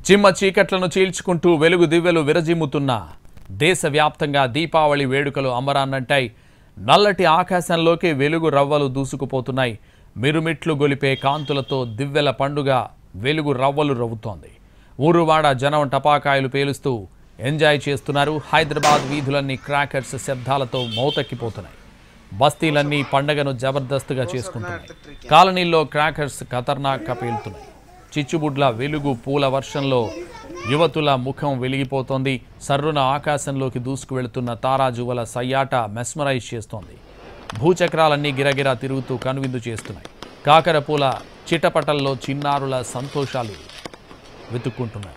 చిమ్మ చీకట్లను చీల్చుకుంటూ వెలుగు దివ్యలు విరజిమ్ముతున్న దేశవ్యాప్తంగా దీపావళి వేడుకలు అమరాన్నంటాయి నల్లటి ఆకాశంలోకి వెలుగు రవ్వలు దూసుకుపోతున్నాయి మిరుమిట్లు గొలిపే కాంతులతో దివ్యల పండుగ వెలుగు రవ్వలు రవ్వుతోంది ఊరువాడ జనం టపాకాయలు పేలుస్తూ ఎంజాయ్ చేస్తున్నారు హైదరాబాద్ వీధులన్నీ క్రాకర్స్ శబ్దాలతో మౌతెక్కిపోతున్నాయి బస్తీలన్నీ పండగను జబర్దస్తుగా చేసుకుంటున్నాయి కాలనీల్లో క్రాకర్స్ ఖతర్నాక్గా పేలుతున్నాయి చిచ్చుబుడ్ల వెలుగు పూల వర్షంలో యువతుల ముఖం వెలిగిపోతోంది సర్రున ఆకాశంలోకి దూసుకు వెళుతున్న తారాజువల సయ్యాట మెస్మరైజ్ చేస్తోంది భూచక్రాలన్నీ గిరగిరా తిరుగుతూ కనువిందు చేస్తున్నాయి కాకర పూల చిటపటల్లో చిన్నారుల సంతోషాలు వెతుక్కుంటున్నారు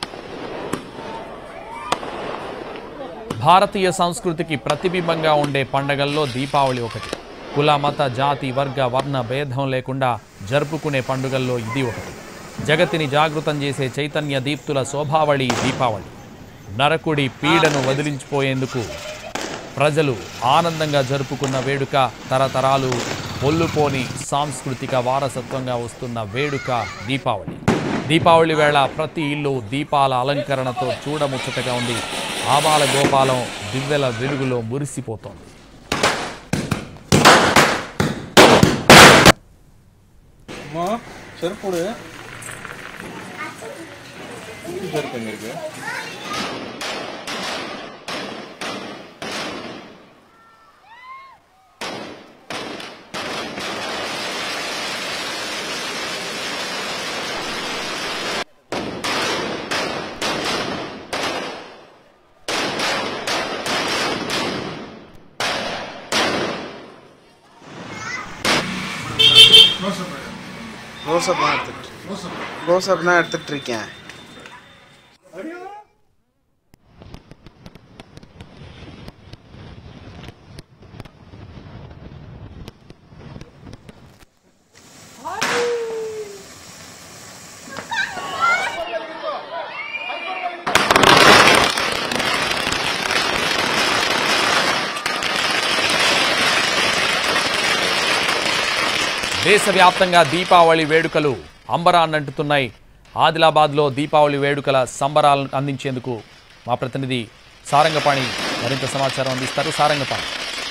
భారతీయ సంస్కృతికి ప్రతిబింబంగా ఉండే పండగల్లో దీపావళి ఒకటి కుల మత జాతి వర్గ వర్ణ భేదం లేకుండా జరుపుకునే పండుగల్లో ఇది ఒకటి జగతిని జాగృతం చేసే చైతన్య దీప్తుల శోభావళి దీపావళి నరకుడి పీడను వదిలించిపోయేందుకు ప్రజలు ఆనందంగా జరుపుకున్న వేడుక తరతరాలు పొల్లుపోని సాంస్కృతిక వారసత్వంగా వస్తున్న వేడుక దీపావళి దీపావళి వేళ ప్రతి ఇల్లు దీపాల అలంకరణతో చూడముచ్చటగా ఉంది ఆబాల గోపాలం దివ్యల వెలుగులో మురిసిపోతోంది அம்மா செருப்பு போடு இது செருப்பு எங்க இருக்கு க்ளோஸ்அப் தான் எடுத்துட்டு க்ளோஸ்அப் தான் எடுத்துட்டு இருக்கேன் దేశవ్యాప్తంగా దీపావళి వేడుకలు అంబరాన్నంటుతున్నాయి ఆదిలాబాద్లో దీపావళి వేడుకల సంబరాలను అందించేందుకు మా ప్రతినిధి సారంగపాణి మరింత సమాచారం అందిస్తారు సారంగపాణి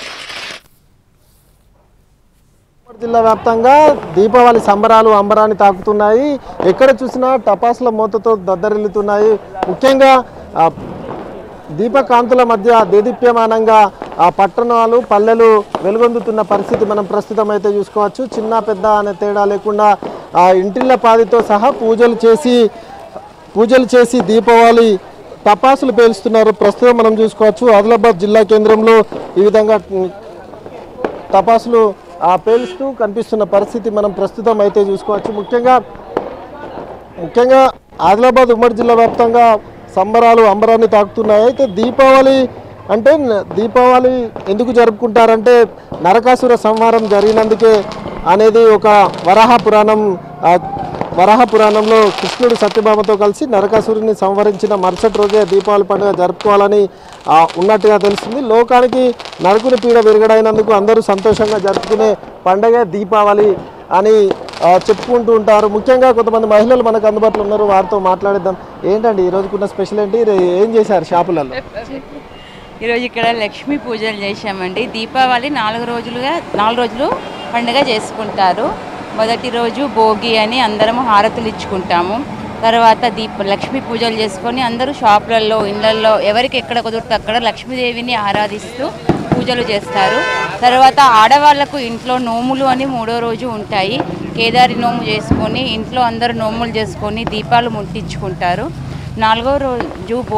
ఉమ్మడి జిల్లా వ్యాప్తంగా దీపావళి సంబరాలు అంబరాన్ని తాకుతున్నాయి ఎక్కడ చూసినా టపాసుల మూతతో దద్దరిల్లుతున్నాయి ముఖ్యంగా ఆ, దీపకాంతుల మధ్య దేదీప్యమానంగా ఆ పట్టణాలు పల్లెలు వెలుగొందుతున్న పరిస్థితి మనం ప్రస్తుతం అయితే చూసుకోవచ్చు చిన్న పెద్ద అనే తేడా లేకుండా ఆ ఇంటిళ్ళ పాదితో సహా పూజలు చేసి పూజలు చేసి దీపావళి టపాసులు పేలుస్తున్నారు ప్రస్తుతం మనం చూసుకోవచ్చు ఆదిలాబాద్ జిల్లా కేంద్రంలో ఈ విధంగా ఉమ్, టపాసులు ఆ, పేలుస్తూ కనిపిస్తున్న పరిస్థితి మనం ప్రస్తుతం అయితే చూసుకోవచ్చు ముఖ్యంగా ముఖ్యంగా ఆదిలాబాద్ ఉమ్మడి జిల్లా వ్యాప్తంగా సంబరాలు అంబరాన్ని తాకుతున్నాయి అయితే దీపావళి అంటే న- దీపావళి ఎందుకు జరుపుకుంటారంటే నరకాసుర సంహారం జరిగినందుకే అనేది ఒక వరాహ పురాణం ఆ, వరాహ పురాణంలో కృష్ణుడు సత్యభామతో కలిసి నరకాసురుని సంహరించిన మరుసటి రోజే దీపావళి పండుగ జరుపుకోవాలని ఆ, ఉన్నట్టుగా తెలుస్తుంది లోకానికి నరకుని పీడ విరగడైనందుకు అందరూ సంతోషంగా జరుపుకునే పండగే దీపావళి అని ఆ, చెప్పుకుంటూ ఉంటారు ముఖ్యంగా కొంతమంది మహిళలు మనకు అందుబాటులో ఉన్నారు వారితో మాట్లాడిద్దాం ఏంటండి ఈ రోజుకున్న స్పెషల్ ఏంటి రే- ఏం చేశారు షాపులలో ఈరోజు ఇక్కడ లక్ష్మీ పూజలు చేశామండి దీపావళి నాలుగు రోజులుగా నాలుగు రోజులు పండుగ చేసుకుంటారు మొదటి రోజు భోగి అని అందరము హారతులు ఇచ్చుకుంటాము తర్వాత దీప లక్ష్మీ పూజలు చేసుకొని అందరూ షాపులలో ఇళ్ళల్లో ఎవరికి ఎక్కడ కుదిరితే అక్కడ లక్ష్మీదేవిని ఆరాధిస్తూ పూజలు చేస్తారు తర్వాత ఆడవాళ్లకు ఇంట్లో నోములు అని మూడో రోజు ఉంటాయి కేదారి నోము చేసుకొని ఇంట్లో అందరూ నోములు చేసుకొని దీపాలు ముట్టించుకుంటారు నాలుగో రోజు బో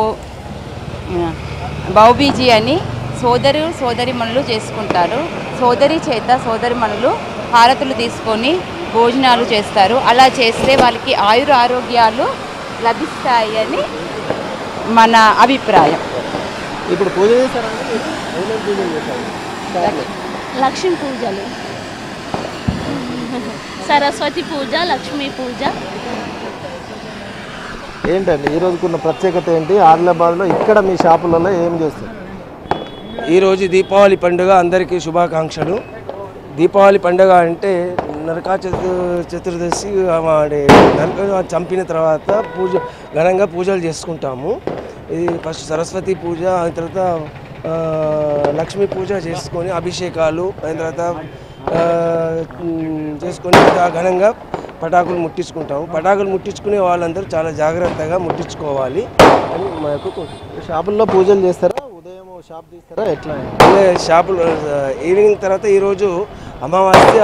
బౌబీజీ అని సోదరు సోదరిమణులు చేసుకుంటారు సోదరి చేత సోదరిమణులు హారతులు తీసుకొని భోజనాలు చేస్తారు అలా చేస్తే వాళ్ళకి ఆయుర ఆరోగ్యాలు లభిస్తాయి అని మన అభిప్రాయం ఇప్పుడు పూజ చేశారంటే ఏమేమి పూజలు చేశారు షాపులో? లక్ష్మీ పూజలు సరస్వతి పూజ లక్ష్మీ పూజ ఏంటండి ఈ రోజుకున్న ప్రత్యేకత ఏంటి ఆదిలాబాద్లో ఇక్కడ మీ షాపులలో ఏం చేస్తారు ఈరోజు దీపావళి పండుగ అందరికీ శుభాకాంక్షలు దీపావళి పండుగ అంటే నరకా చతు చతుర్దశి ఆ, అంటే నరక చంపిన తర్వాత పూజ ఘనంగా పూజలు చేసుకుంటాము ఇది ఫస్ట్ సరస్వతి పూజ అయిన తర్వాత ఆ, లక్ష్మీ పూజ చేసుకొని అభిషేకాలు అయిన తర్వాత ఆ, ఉమ్, చేసుకొని ఇంకా ఘనంగా పటాకులు ముట్టించుకుంటాము పటాకులు ముట్టించుకునే వాళ్ళందరూ చాలా జాగ్రత్తగా ముట్టించుకోవాలి అని మా యొక్క కోరిక. షాపుల్లో పూజలు చేస్తారా ఉదయం షాప్ తీస్తారా ఎట్లా అంటే షాపులు ఆ, ఈవినింగ్ తర్వాత ఈరోజు అమావాస్య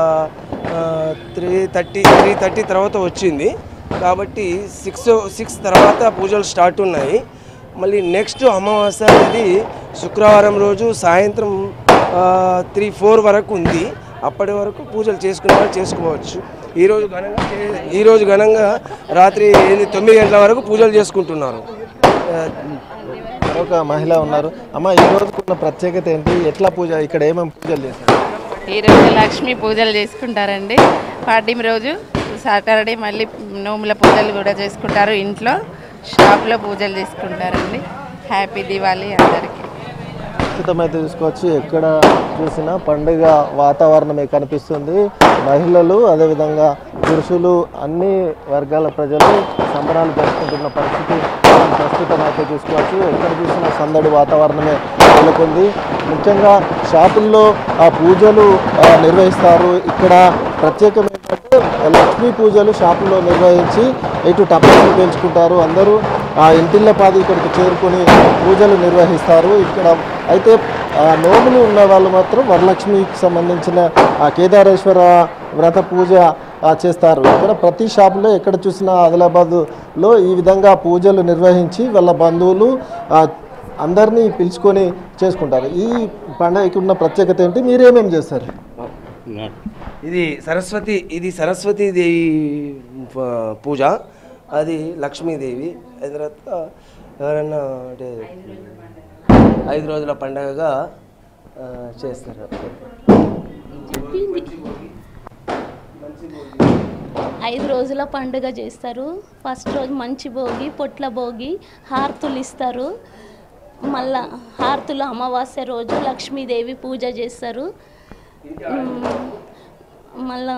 త్రీ థర్టీ త్రీ థర్టీ తర్వాత వచ్చింది కాబట్టి సిక్స్ సిక్స్ తర్వాత పూజలు స్టార్ట్ ఉన్నాయి మళ్ళీ నెక్స్ట్ అమావాస్య అనేది శుక్రవారం రోజు సాయంత్రం త్రీ ఫోర్ వరకు ఉంది అప్పటి వరకు పూజలు చేసుకునే వాళ్ళు చేసుకోవచ్చు ఈరోజు ఘనంగా చే- ఈరోజు ఘనంగా రాత్రి ఎనిమిది తొమ్మిది గంటల వరకు పూజలు చేసుకుంటున్నారు ఆ, మరొక మహిళ ఉన్నారు అమ్మ ఈ రోజుకున్న ప్రత్యేకత ఏంటి ఎట్లా పూజ ఇక్కడ ఏమేమి పూజలు చేస్తారు ఈరోజు లక్ష్మీ పూజలు చేసుకుంటారండి పాడ్యం రోజు సాటర్డే మళ్ళీ నోముల పూజలు కూడా చేసుకుంటారు ఇంట్లో షాప్లో పూజలు చేసుకుంటారండి హ్యాపీ దివాళీ అందరికీ ప్రస్తుతం అయితే చూసుకోవచ్చు ఎక్కడ చూసినా పండుగ వాతావరణమే కనిపిస్తుంది మహిళలు అదేవిధంగా పురుషులు అన్ని వర్గాల ప్రజలు సంబరాలు జరుపుకుంటున్న పరిస్థితి మనం ప్రస్తుతం అయితే చూసుకోవచ్చు ఎక్కడ చూసినా సందడి వాతావరణమే నెలకొంది ముఖ్యంగా షాపుల్లో ఆ పూజలు ఆ, నిర్వహిస్తారు ఇక్కడ ప్రత్యేకం ఏంటంటే లక్ష్మీ పూజలు షాపుల్లో నిర్వహించి ఇటు టపాసులు పెంచుకుంటారు అందరూ ఆ ఇంటిల్లపాది ఇక్కడికి చేరుకొని పూజలు నిర్వహిస్తారు ఇక్కడ అయితే ఆ నోములు ఉన్న వాళ్ళు మాత్రం వరలక్ష్మికి సంబంధించిన ఆ కేదారేశ్వర వ్రత పూజ ఆ, చేస్తారు ఇక్కడ ప్రతి షాపులో ఎక్కడ చూసినా ఆదిలాబాద్లో ఈ విధంగా పూజలు నిర్వహించి వాళ్ళ బంధువులు ఆ, అందరినీ పిలుచుకొని చేసుకుంటారు ఈ పండుగకి ఉన్న ప్రత్యేకత ఏంటి మీరేమేమి చేస్తారు ఇది సరస్వతి ఇది సరస్వతి దేవి ప- పూజ అది లక్ష్మీదేవి అయిన తర్వాత ఎవరన్నా అంటే ఐదు రోజుల పండగగా ఆ, చేస్తారు ఐదు రోజుల పండుగ చేస్తారు ఫస్ట్ రోజు మంచి భోగి పొట్ల భోగి హారతులు ఇస్తారు మళ్ళా హారతులు అమావాస్య రోజు లక్ష్మీదేవి పూజ చేస్తారు మ్, మళ్ళా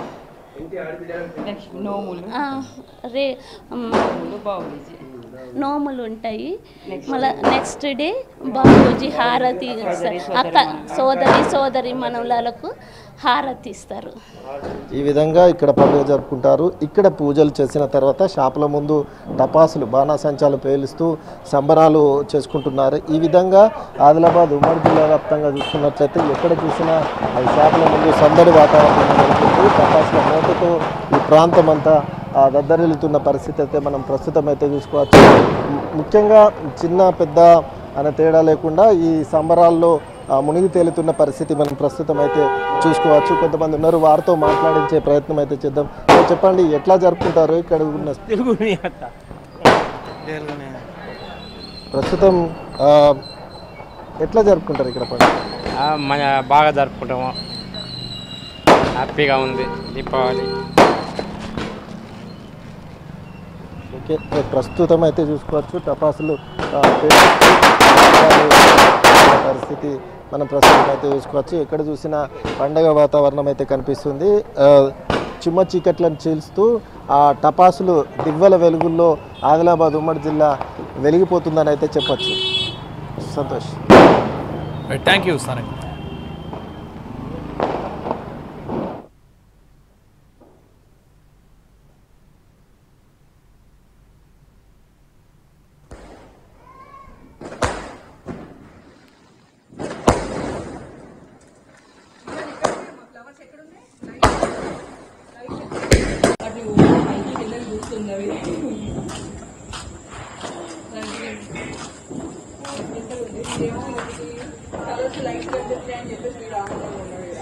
ఆ, రే మ్, నోములు ఉంటాయి మళ్ళీ నెక్స్ట్ డే బాబూజీ హారతి ఇస్తారు. అక్క సోదరి సోదరి మనవులకు హారతి ఇస్తారు ఈ విధంగా ఇక్కడ పండుగ జరుపుకుంటారు ఇక్కడ పూజలు చేసిన తర్వాత షాపుల ముందు టపాసులు బాణాసంచాలు పేలుస్తూ సంబరాలు చేసుకుంటున్నారు ఈ విధంగా ఆదిలాబాద్ ఉమ్మడి జిల్లా వ్యాప్తంగా చూసుకున్నట్లయితే ఎక్కడ చూసినా ఆ షాపుల ముందు సందడి వాతావరణం నెలకొంది టపాసుల మోతతో ఈ ప్రాంతం అంతా ఆ, దద్దరిల్లుతున్న పరిస్థితి అయితే మనం ప్రస్తుతం అయితే చూసుకోవచ్చు ము- ముఖ్యంగా చిన్న పెద్ద అనే తేడా లేకుండా ఈ సంబరాల్లో ఆ, మునిగి తేలుతున్న పరిస్థితి మనం ప్రస్తుతం అయితే చూసుకోవచ్చు కొంతమంది ఉన్నారు వారితో మాట్లాడించే ప్రయత్నం అయితే చేద్దాం సో చెప్పండి ఎట్లా జరుపుకుంటారు ఇక్కడ ఉన్న ప్రస్తుతం ఆ, ఎట్లా జరుపుకుంటారు ఇక్కడ పండుగ ఆ, మన బాగా జరుపుకుంటాము హ్యాపీగా ఉంది దీపావళి ఓకే సో ప్రస్తుతం అయితే చూసుకోవచ్చు టపాసులు ఆ, పేల్చి ఆ పరిస్థితి మనం ప్రస్తుతం అయితే చూసుకోవచ్చు ఎక్కడ చూసినా పండగ వాతావరణం అయితే కనిపిస్తుంది ఆ, చిమ్మ చీకట్లను చీల్స్తూ ఆ టపాసులు దివ్వెల వెలుగుల్లో ఆదిలాబాద్ ఉమ్మడి జిల్లా వెలిగిపోతుందని అయితే చెప్పచ్చు సంతోష్ థ్యాంక్ యూ సనక్ లైట్